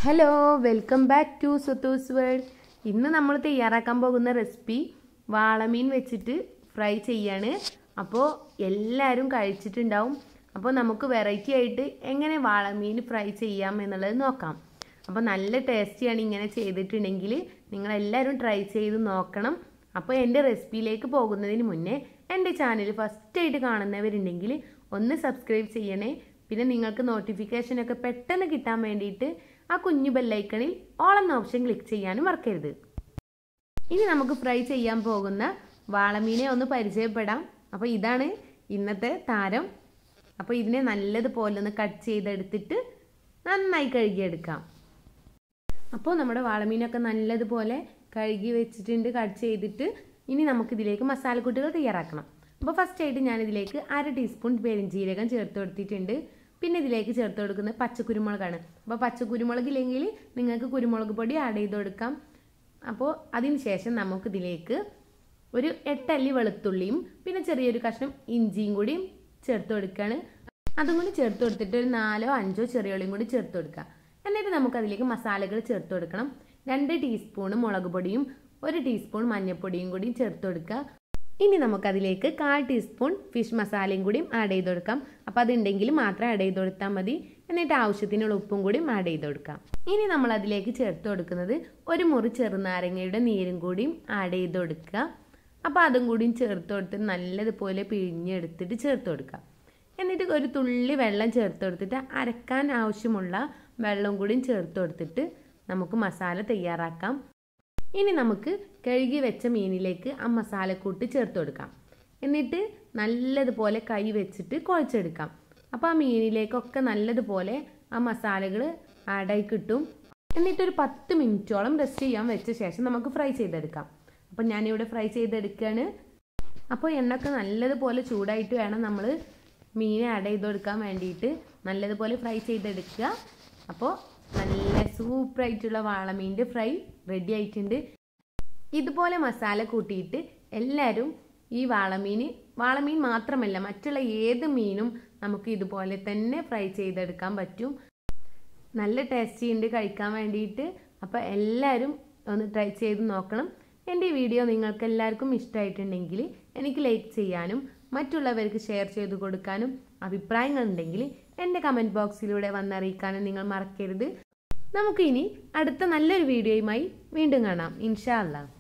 hello welcome back to Suthus world ഇന്ന് നമ്മൾ തയ്യാറാക്കാൻ പോകുന്ന റെസിപ്പി വാളമീൻ വെച്ചിട്ട് ഫ്രൈ ചെയ്യാണ് അപ്പോൾ എല്ലാവരും കഴിച്ചിട്ടുണ്ടാവും അപ്പോൾ നമുക്ക് വെറൈറ്റി ആയിട്ട് എങ്ങനെ വാളമീൻ ഫ്രൈ ചെയ്യാം എന്നുള്ളത് നോക്കാം അപ്പോൾ നല്ല ടേസ്റ്റിയാണ് ഇങ്ങനെ ചെയ്തിട്ടുണ്ടെങ്കിൽ നിങ്ങളെല്ലാവരും ട്രൈ ചെയ്ത് നോക്കണം അപ്പോൾ എൻ്റെ റെസിപ്പിയിലേക്ക് പോകുന്നതിന് മുന്നേ എൻ്റെ ചാനൽ ഫസ്റ്റായിട്ട് കാണുന്നവരുണ്ടെങ്കിൽ ഒന്ന് സബ്സ്ക്രൈബ് ചെയ്യണേ പിന്നെ നിങ്ങൾക്ക് നോട്ടിഫിക്കേഷനൊക്കെ പെട്ടെന്ന് കിട്ടാൻ വേണ്ടിയിട്ട് ആ കുഞ്ഞു ബെല്ലൈക്കണിൽ ഓൾ എന്ന ഓപ്ഷൻ ക്ലിക്ക് ചെയ്യാനും മറക്കരുത് ഇനി നമുക്ക് ഫ്രൈ ചെയ്യാൻ പോകുന്ന വാളമീനെ ഒന്ന് പരിചയപ്പെടാം അപ്പോൾ ഇതാണ് ഇന്നത്തെ താരം അപ്പോൾ ഇതിനെ നല്ലതുപോലെ ഒന്ന് കട്ട് ചെയ്തെടുത്തിട്ട് നന്നായി കഴുകിയെടുക്കാം അപ്പോൾ നമ്മുടെ വാളമീനൊക്കെ നല്ലതുപോലെ കഴുകി വെച്ചിട്ടുണ്ട് കട്ട് ചെയ്തിട്ട് ഇനി നമുക്കിതിലേക്ക് മസാലക്കൂട്ടുകൾ തയ്യാറാക്കണം അപ്പോൾ ഫസ്റ്റ് ആയിട്ട് ഞാനിതിലേക്ക് അര ടീസ്പൂൺ പെരിഞ്ജീരകം ചേർത്ത് കൊടുത്തിട്ടുണ്ട് പിന്നെ ഇതിലേക്ക് ചേർത്ത് കൊടുക്കുന്നത് പച്ചക്കുരുമുളകാണ് അപ്പോൾ പച്ചക്കുരുമുളക് ഇല്ലെങ്കിൽ നിങ്ങൾക്ക് കുരുമുളക് പൊടി ആഡ് ചെയ്ത് കൊടുക്കാം അപ്പോൾ അതിന് ശേഷം നമുക്കിതിലേക്ക് ഒരു എട്ടല്ലി വെളുത്തുള്ളിയും പിന്നെ ചെറിയൊരു കഷ്ണം ഇഞ്ചിയും കൂടിയും ചേർത്ത് കൊടുക്കുകയാണ് അതും കൂടി ചേർത്ത് കൊടുത്തിട്ട് ഒരു നാലോ അഞ്ചോ ചെറിയുള്ളിയും കൂടി ചേർത്ത് കൊടുക്കുക എന്നിട്ട് നമുക്ക് അതിലേക്ക് മസാലകൾ ചേർത്ത് കൊടുക്കണം രണ്ട് ടീസ്പൂൺ മുളക് പൊടിയും ഒരു ടീസ്പൂൺ മഞ്ഞൾപ്പൊടിയും കൂടിയും ചേർത്ത് കൊടുക്കുക ഇനി നമുക്കതിലേക്ക് കാൽ ടീസ്പൂൺ ഫിഷ് മസാലയും കൂടിയും ആഡ് ചെയ്ത് കൊടുക്കാം അപ്പോൾ അതുണ്ടെങ്കിൽ മാത്രം ആഡ് ചെയ്ത് കൊടുത്താൽ മതി എന്നിട്ട് ആവശ്യത്തിനുള്ള ഉപ്പും കൂടിയും ആഡ് ചെയ്ത് കൊടുക്കാം ഇനി നമ്മൾ അതിലേക്ക് ചേർത്ത് കൊടുക്കുന്നത് ഒരു മുറി ചെറുനാരങ്ങയുടെ നീരും കൂടിയും ആഡ് ചെയ്ത് കൊടുക്കുക അപ്പോൾ അതും കൂടിയും ചേർത്ത് കൊടുത്ത് നല്ലതുപോലെ പിഴിഞ്ഞെടുത്തിട്ട് ചേർത്ത് കൊടുക്കുക എന്നിട്ട് ഒരു തുള്ളി വെള്ളം ചേർത്ത് കൊടുത്തിട്ട് അരക്കാൻ ആവശ്യമുള്ള വെള്ളം കൂടിയും ചേർത്ത് കൊടുത്തിട്ട് നമുക്ക് മസാല തയ്യാറാക്കാം ഇനി നമുക്ക് കഴുകി വെച്ച മീനിലേക്ക് ആ മസാലക്കൂട്ട് ചേർത്ത് കൊടുക്കാം എന്നിട്ട് നല്ലതുപോലെ കൈ വെച്ചിട്ട് കുഴച്ചെടുക്കാം അപ്പോൾ ആ മീനിലേക്കൊക്കെ നല്ലതുപോലെ ആ മസാലകൾ ആഡായി കിട്ടും എന്നിട്ടൊരു പത്ത് മിനിറ്റോളം റെസ്റ്റ് ചെയ്യാൻ വെച്ച ശേഷം നമുക്ക് ഫ്രൈ ചെയ്തെടുക്കാം അപ്പോൾ ഞാനിവിടെ ഫ്രൈ ചെയ്തെടുക്കുകയാണ് അപ്പോൾ എണ്ണയൊക്കെ നല്ലതുപോലെ ചൂടായിട്ട് വേണം നമ്മൾ മീൻ ആഡ് ചെയ്ത് കൊടുക്കാൻ വേണ്ടിയിട്ട് നല്ലതുപോലെ ഫ്രൈ ചെയ്തെടുക്കുക അപ്പോൾ നല്ല സൂപ്പറായിട്ടുള്ള വാളമീൻ്റെ ഫ്രൈ റെഡി ആയിട്ടുണ്ട് ഇതുപോലെ മസാല കൂട്ടിയിട്ട് എല്ലാവരും ഈ വാളമീൻ വാളമീൻ മാത്രമല്ല മറ്റുള്ള ഏത് മീനും നമുക്ക് ഇതുപോലെ തന്നെ ഫ്രൈ ചെയ്തെടുക്കാൻ പറ്റും നല്ല ടേസ്റ്റി ഉണ്ട് കഴിക്കാൻ വേണ്ടിയിട്ട് അപ്പോൾ എല്ലാവരും ഒന്ന് ട്രൈ ചെയ്ത് നോക്കണം എൻ്റെ വീഡിയോ നിങ്ങൾക്ക് എല്ലാവർക്കും ഇഷ്ടമായിട്ടുണ്ടെങ്കിൽ എനിക്ക് ലൈക്ക് ചെയ്യാനും മറ്റുള്ളവർക്ക് ഷെയർ ചെയ്ത് കൊടുക്കാനും അഭിപ്രായങ്ങളുണ്ടെങ്കിൽ എൻ്റെ കമൻറ്റ് ബോക്സിലൂടെ വന്നറിയിക്കാനും നിങ്ങൾ മറക്കരുത് നമുക്കിനി അടുത്ത നല്ലൊരു വീഡിയോയുമായി വീണ്ടും കാണാം ഇൻഷാ അല്ലാ